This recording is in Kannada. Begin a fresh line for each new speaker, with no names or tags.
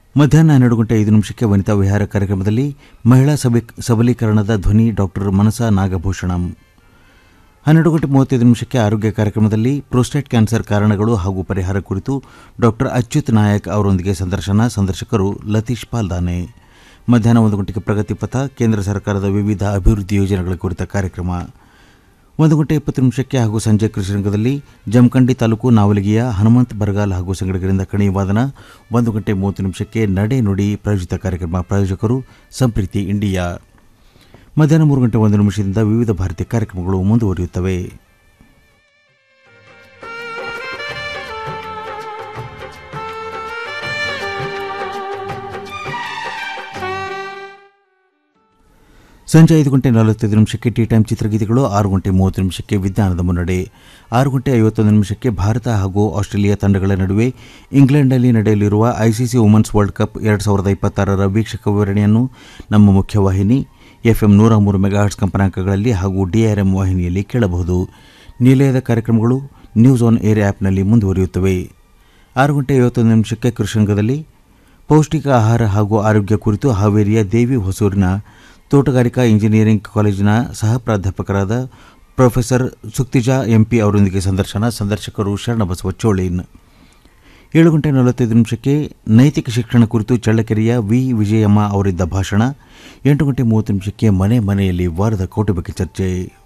ಮಧ್ಯಾಹ್ನ ಹನ್ನೆರಡು ಗಂಟೆ ಐದು ನಿಮಿಷಕ್ಕೆ ವನಿತಾ ವಿಹಾರ ಕಾರ್ಯಕ್ರಮದಲ್ಲಿ ಮಹಿಳಾ ಸಬಿ ಸಬಲೀಕರಣದ ಧ್ವನಿ ಡಾಕ್ಟರ್ ಮನಸಾ ನಾಗಭೂಷಣಂ ಹನ್ನೆರಡು ಗಂಟೆ ಮೂವತ್ತೈದು ನಿಮಿಷಕ್ಕೆ ಆರೋಗ್ಯ ಕಾರ್ಯಕ್ರಮದಲ್ಲಿ ಪ್ರೋಸ್ಟೇಟ್ ಕ್ಯಾನ್ಸರ್ ಕಾರಣಗಳು ಹಾಗೂ ಪರಿಹಾರ ಕುರಿತು ಡಾಕ್ಟರ್ ಅಚ್ಯುತ್ ನಾಯಕ್ ಅವರೊಂದಿಗೆ ಸಂದರ್ಶನ ಸಂದರ್ಶಕರು ಲತೀಶ್ ಪಾಲ್ದಾನೆ ಮಧ್ಯಾಹ್ನ ಒಂದು ಗಂಟೆಗೆ ಪ್ರಗತಿ ಪಥ ಕೇಂದ್ರ ಸರ್ಕಾರದ ವಿವಿಧ ಅಭಿವೃದ್ಧಿ ಯೋಜನೆಗಳ ಕುರಿತ ಕಾರ್ಯಕ್ರಮ ಒಂದು ಗಂಟೆ ಇಪ್ಪತ್ತು ನಿಮಿಷಕ್ಕೆ ಹಾಗೂ ಸಂಜೆ ಕೃಷಿ ರಂಗದಲ್ಲಿ ಜಮಖಂಡಿ ತಾಲೂಕು ನಾವಲಗಿಯ ಹನುಮಂತ್ ಬರಗಾಲ್ ಹಾಗೂ ಸಂಗಡಿಗರಿಂದ ಕಣಿ ವಾದನ ಒಂದು ಗಂಟೆ ಮೂವತ್ತು ನಿಮಿಷಕ್ಕೆ ನಡೆ ನುಡಿ ಪ್ರಾಯೋಜಿತ ಕಾರ್ಯಕ್ರಮ ಪ್ರಾಯೋಜಕರು ಸಂಪ್ರೀತಿ ಇಂಡಿಯಾ ಮಧ್ಯಾಹ್ನ ಮೂರು ಗಂಟೆ ಒಂದು ನಿಮಿಷದಿಂದ ವಿವಿಧ ಭಾರತೀಯ ಕಾರ್ಯಕ್ರಮಗಳು ಮುಂದುವರಿಯುತ್ತವೆ ಸಂಜೆ ಐದು ಗಂಟೆ ನಲವತ್ತೈದು ನಿಮಿಷಕ್ಕೆ ಟೀ ಟೈಮ್ ಚಿತ್ರಗೀತೆಗಳು ಆರು ಗಂಟೆ ಮೂವತ್ತು ನಿಮಿಷಕ್ಕೆ ವಿಜ್ಞಾನದ ಮುನ್ನಡೆ ಆರು ಗಂಟೆ ಐವತ್ತೊಂದು ನಿಮಿಷಕ್ಕೆ ಭಾರತ ಹಾಗೂ ಆಸ್ಟ್ರೇಲಿಯಾ ತಂಡಗಳ ನಡುವೆ ಇಂಗ್ಲೆಂಡ್ನಲ್ಲಿ ನಡೆಯಲಿರುವ ಐಸಿಸಿ ವುಮೆನ್ಸ್ ವರ್ಲ್ಡ್ ಕಪ್ ಎರಡು ಸಾವಿರದ ಇಪ್ಪತ್ತಾರರ ವೀಕ್ಷಕ ವಿವರಣೆಯನ್ನು ನಮ್ಮ ಮುಖ್ಯವಾಹಿನಿ ಎಫ್ಎಂ ನೂರ ಮೂರು ಮೆಗಾಹರ್ಟ್ಸ್ ಕಂಪನಾಂಕಗಳಲ್ಲಿ ಹಾಗೂ ಡಿಆರ್ಎಂ ವಾಹಿನಿಯಲ್ಲಿ ಕೇಳಬಹುದು ನಿಲಯದ ಕಾರ್ಯಕ್ರಮಗಳು ನ್ಯೂಸ್ ಆನ್ ಏರ್ ಆ್ಯಪ್ನಲ್ಲಿ ಮುಂದುವರಿಯುತ್ತವೆ ಆರು ಗಂಟೆ ಐವತ್ತೊಂದು ನಿಮಿಷಕ್ಕೆ ಕೃಷಿರಂಗದಲ್ಲಿ ಪೌಷ್ಟಿಕ ಆಹಾರ ಹಾಗೂ ಆರೋಗ್ಯ ಕುರಿತು ಹಾವೇರಿಯ ದೇವಿ ಹೊಸೂರಿನ ತೋಟಗಾರಿಕಾ ಇಂಜಿನಿಯರಿಂಗ್ ಕಾಲೇಜಿನ ಸಹ ಪ್ರಾಧ್ಯಾಪಕರಾದ ಪ್ರೊಫೆಸರ್ ಸುಕ್ತಿಜಾ ಎಂಪಿ ಅವರೊಂದಿಗೆ ಸಂದರ್ಶನ ಸಂದರ್ಶಕರು ಶರಣಬಸವ ಚೋಳೇನ್ ಏಳು ಗಂಟೆ ನಲವತ್ತೈದು ನಿಮಿಷಕ್ಕೆ ನೈತಿಕ ಶಿಕ್ಷಣ ಕುರಿತು ಚಳ್ಳಕೆರೆಯ ವಿ ವಿಜಯಮ್ಮ ಅವರಿದ್ದ ಭಾಷಣ ಎಂಟು ಗಂಟೆ ಮೂವತ್ತು ನಿಮಿಷಕ್ಕೆ ಮನೆ ಮನೆಯಲ್ಲಿ ವಾರದ ಕೋಟಿ ಬಗ್ಗೆ ಚರ್ಚೆ